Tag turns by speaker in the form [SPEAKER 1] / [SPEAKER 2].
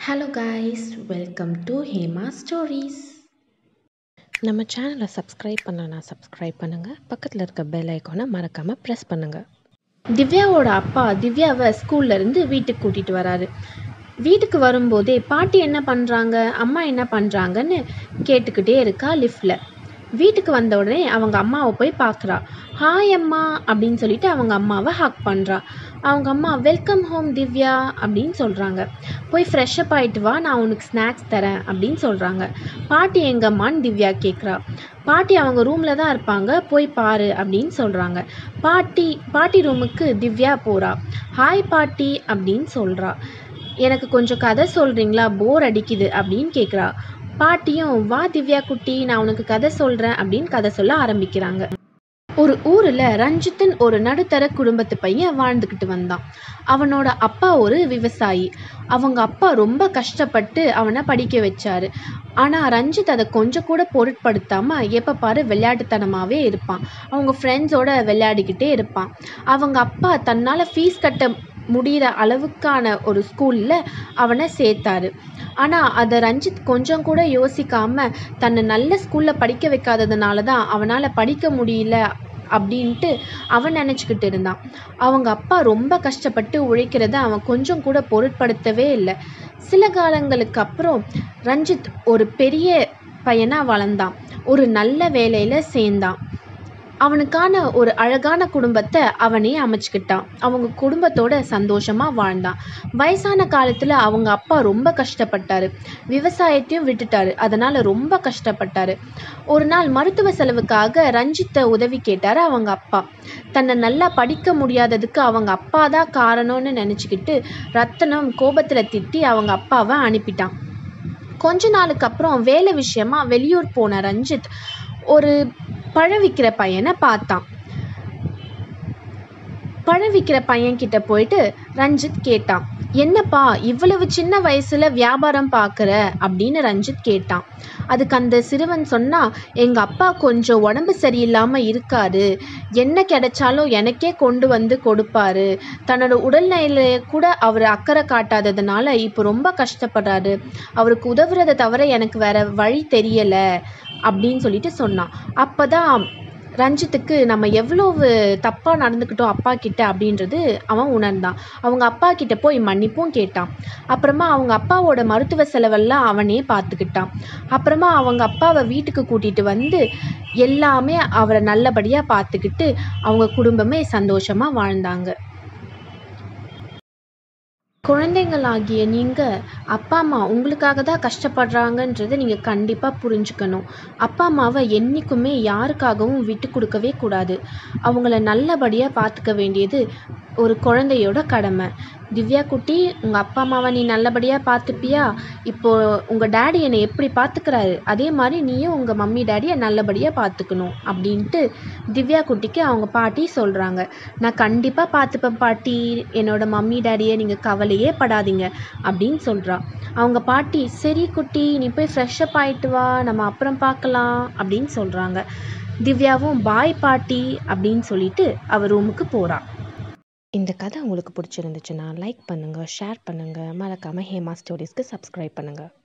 [SPEAKER 1] hello guys welcome to Hema stories
[SPEAKER 2] நம்ம சேனலை subscribe பண்ணலனா சப்ஸ்கிரைப் பண்ணுங்கள் பக்கத்தில் இருக்க பெல் ஐக்கானை மறக்காமல் ப்ரெஸ் பண்ணுங்கள்
[SPEAKER 1] திவ்யாவோட அப்பா திவ்யாவை ஸ்கூல்ல இருந்து வீட்டுக்கு கூட்டிட்டு வராரு வீட்டுக்கு வரும்போதே பாட்டி என்ன பண்ணுறாங்க அம்மா என்ன பண்ணுறாங்கன்னு கேட்டுக்கிட்டே இருக்கா லிஃப்டில் வீட்டுக்கு வந்த உடனே அவங்க அம்மாவை போய் பார்க்குறா ஹாய் அம்மா அப்படின்னு சொல்லிட்டு அவங்க அம்மாவை ஹக் பண்ணுறா அவங்க அம்மா வெல்கம் ஹோம் திவ்யா அப்படின்னு சொல்கிறாங்க போய் ஃப்ரெஷ்அப் ஆயிட்டு வா நான் உனக்கு ஸ்நாக்ஸ் தரேன் அப்படின்னு சொல்கிறாங்க பாட்டி எங்கம்மான்னு திவ்யா கேட்குறா பாட்டி அவங்க ரூமில் தான் இருப்பாங்க போய் பாரு அப்படின்னு சொல்கிறாங்க பாட்டி பாட்டி ரூமுக்கு திவ்யா போகிறா ஹாய் பாட்டி அப்படின்னு சொல்கிறா எனக்கு கொஞ்சம் கதை சொல்கிறீங்களா போர் அடிக்குது அப்படின்னு கேட்குறா பாட்டியும் வா திவ்யா குட்டி நான் உனக்கு கதை சொல்கிறேன் அப்படின்னு கதை சொல்ல ஆரம்பிக்கிறாங்க ஒரு ஊரில் ரஞ்சித்தன் ஒரு நடுத்தர குடும்பத்து பையன் வாழ்ந்துக்கிட்டு வந்தான் அவனோட அப்பா ஒரு விவசாயி அவங்க அப்பா ரொம்ப கஷ்டப்பட்டு அவனை படிக்க வச்சாரு ஆனால் ரஞ்சித் அதை கொஞ்சம் கூட பொருட்படுத்தாமல் எப்போ பாரு விளையாட்டுத்தனமாகவே இருப்பான் அவங்க ஃப்ரெண்ட்ஸோட விளையாடிக்கிட்டே இருப்பான் அவங்க அப்பா தன்னால் ஃபீஸ் கட்ட முடிகிற அளவுக்கான ஒரு ஸ்கூலில் அவனை சேர்த்தாரு ஆனால் அதை ரஞ்சித் கொஞ்சம் கூட யோசிக்காமல் தன்னை நல்ல ஸ்கூலில் படிக்க வைக்காததுனால தான் அவனால் படிக்க முடியல அப்படின்ட்டு அவன் நினச்சிக்கிட்டு இருந்தான் அவங்க அப்பா ரொம்ப கஷ்டப்பட்டு உழைக்கிறத அவன் கொஞ்சம் கூட பொருட்படுத்தவே இல்லை சில காலங்களுக்கு அப்புறம் ரஞ்சித் ஒரு பெரிய பையனாக வளர்ந்தான் ஒரு நல்ல வேலையில் சேர்ந்தான் அவனுக்கான ஒரு அழகான குடும்பத்தை அவனே அமைச்சுக்கிட்டான் அவங்க குடும்பத்தோட சந்தோஷமா வாழ்ந்தான் வயசான காலத்துல அவங்க அப்பா ரொம்ப கஷ்டப்பட்டாரு விவசாயத்தையும் விட்டுட்டாரு அதனால ரொம்ப கஷ்டப்பட்டாரு ஒரு நாள் மருத்துவ செலவுக்காக ரஞ்சித்தை உதவி கேட்டாரு அவங்க அப்பா தன்னை நல்லா படிக்க முடியாததுக்கு அவங்க அப்பா தான் காரணம்னு நினச்சிக்கிட்டு ரத்தனம் கோபத்துல திட்டி அவங்க அப்பாவை அனுப்பிட்டான் கொஞ்ச நாளுக்கு அப்புறம் வேலை விஷயமா வெளியூர் போன ரஞ்சித் ஒரு பழம் விற்கிற பையனை பார்த்தான் பழம் விற்கிற பையன்கிட்ட போயிட்டு ரஞ்சித் கேட்டான் என்னப்பா இவ்வளவு சின்ன வயசுல வியாபாரம் பார்க்குற அப்படின்னு ரஞ்சித் கேட்டான் அதுக்கு அந்த சிறுவன் சொன்னா எங்க அப்பா கொஞ்சம் உடம்பு சரியில்லாம இருக்காரு என்ன கிடைச்சாலும் எனக்கே கொண்டு வந்து கொடுப்பாரு தன்னோட உடல்நிலையில கூட அவர் அக்கறை காட்டாததுனால இப்போ ரொம்ப கஷ்டப்படுறாரு அவருக்கு உதவுறதை தவிர எனக்கு வேற வழி தெரியல அப்படின்னு சொல்லிட்டு சொன்னான் அப்பதான் ரஞ்சித்துக்கு நம்ம எவ்வளவு தப்பாக நடந்துக்கிட்டோம் அப்பா கிட்ட அப்படின்றது அவன் உணர்ந்தான் அவங்க அப்பா கிட்ட போய் மன்னிப்பும் கேட்டான் அப்புறமா அவங்க அப்பாவோட மருத்துவ செலவெல்லாம் அவனே பார்த்துக்கிட்டான் அப்புறமா அவங்க அப்பாவை வீட்டுக்கு கூட்டிட்டு வந்து எல்லாமே அவரை நல்லபடியாக பார்த்துக்கிட்டு அவங்க குடும்பமே சந்தோஷமாக வாழ்ந்தாங்க குழந்தைங்களாகிய நீங்கள் அப்பா அம்மா உங்களுக்காக தான் கஷ்டப்படுறாங்கன்றதை நீங்கள் கண்டிப்பாக புரிஞ்சுக்கணும் அப்பா அம்மாவை என்றைக்குமே யாருக்காகவும் விட்டு கொடுக்கவே கூடாது அவங்கள நல்லபடியாக பார்த்துக்க வேண்டியது ஒரு குழந்தையோட கடமை திவ்யா குட்டி உங்கள் அப்பா அம்மாவை நீ நல்லபடியாக பார்த்துப்பியா இப்போது உங்கள் டேடி என்னை எப்படி பார்த்துக்கிறாரு அதே மாதிரி நீயும் உங்கள் மம்மி டேடியை நல்லபடியாக பார்த்துக்கணும் அப்படின்ட்டு திவ்யா குட்டிக்கு அவங்க பாட்டி சொல்கிறாங்க நான் கண்டிப்பாக பார்த்துப்பேன் பாட்டி என்னோட மம்மி டேடியை நீங்கள் கவலையே படாதீங்க அப்படின்னு சொல்கிறா அவங்க பாட்டி சரி குட்டி நீ போய் ஃப்ரெஷ்அப் ஆயிட்டு வா நம்ம அப்புறம் பார்க்கலாம் அப்படின்னு சொல்கிறாங்க திவ்யாவும் பாய் பாட்டி அப்படின்னு சொல்லிட்டு அவ ரூமுக்கு போகிறா
[SPEAKER 2] இந்த கதை உங்களுக்கு பிடிச்சிருந்துச்சுன்னா லைக் பண்ணுங்கள் ஷேர் பண்ணுங்கள் மறக்காமல் ஹேமா ஸ்டோரிஸ்க்கு சப்ஸ்கிரைப் பண்ணுங்கள்